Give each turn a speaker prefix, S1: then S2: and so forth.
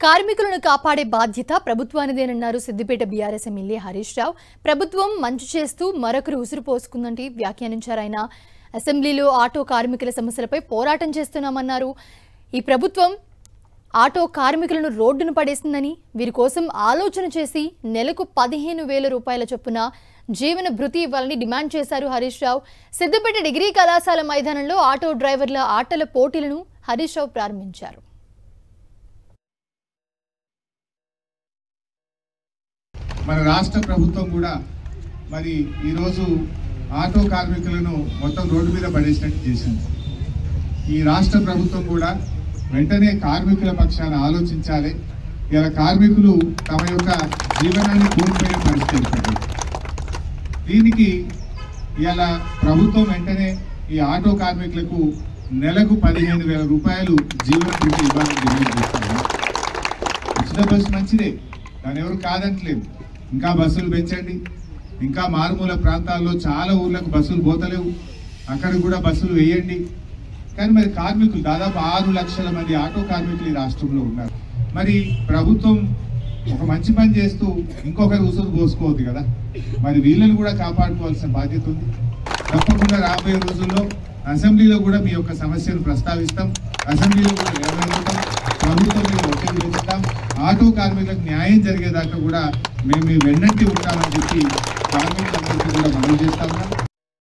S1: కార్మికులను కాపాడే బాధ్యత ప్రభుత్వానిదేనన్నారు సిద్దిపేట బీఆర్ఎస్ ఎమ్మెల్యే హరీష్ రావు ప్రభుత్వం మంచు చేస్తూ మరొకరు ఉసురు పోసుకుందంటే వ్యాఖ్యానించారు ఆయన అసెంబ్లీలో ఆటో కార్మికుల సమస్యలపై పోరాటం చేస్తున్నామన్నారు ఈ ప్రభుత్వం ఆటో కార్మికులను రోడ్డును పడేసిందని వీరి కోసం ఆలోచన చేసి నెలకు పదిహేను వేల రూపాయల చొప్పున జీవన భృతి ఇవ్వాలని డిమాండ్ చేశారు హరీష్ రావు సిద్దిపేట డిగ్రీ కళాశాల మైదానంలో ఆటో డ్రైవర్ల ఆటల పోటీలను హరీష్ రావు ప్రారంభించారు
S2: మన రాష్ట్ర ప్రభుత్వం కూడా మరి ఈరోజు ఆటో కార్మికులను మొత్తం రోడ్డు మీద పడేసినట్టు చేసింది ఈ రాష్ట్ర ప్రభుత్వం కూడా వెంటనే కార్మికుల పక్షాన ఆలోచించాలి ఇలా కార్మికులు తమ యొక్క జీవనాన్ని కోల్పోయే పరిస్థితి ఏర్పడింది దీనికి ఇలా ప్రభుత్వం వెంటనే ఈ ఆటో కార్మికులకు నెలకు పదిహేను వేల రూపాయలు జీవన భృతి ఇవ్వాలని డిమాండ్ చేస్తున్నారు ఉచిత బస్సు మంచిదే దాని ఎవరు కాదంటలేదు ఇంకా బస్సులు పెంచండి ఇంకా మారుమూల ప్రాంతాల్లో చాలా ఊర్లకు బస్సులు పోతలేవు అక్కడ కూడా బస్సులు వేయండి కానీ మరి కార్మికులు దాదాపు ఆరు లక్షల మంది ఆటో కార్మికులు ఈ రాష్ట్రంలో ఉన్నారు మరి ప్రభుత్వం ఒక మంచి పని చేస్తూ ఇంకొకరి ఉసురు పోసుకోవద్దు కదా మరి వీళ్ళని కూడా కాపాడుకోవాల్సిన బాధ్యత ఉంది తప్పకుండా రాబోయే రోజుల్లో అసెంబ్లీలో కూడా మీ యొక్క సమస్యను ప్రస్తావిస్తాం అసెంబ్లీలో కూడా నెరవేరుస్తాం ప్రభుత్వం మీద ఒత్తిడి పెంచుతాం ఆటో కార్మికులకు న్యాయం జరిగేదాకా కూడా మేము మీ వెన్నంటి ఉంటామని చెప్పి కార్మికులందరికీ కూడా మనం చేస్తాం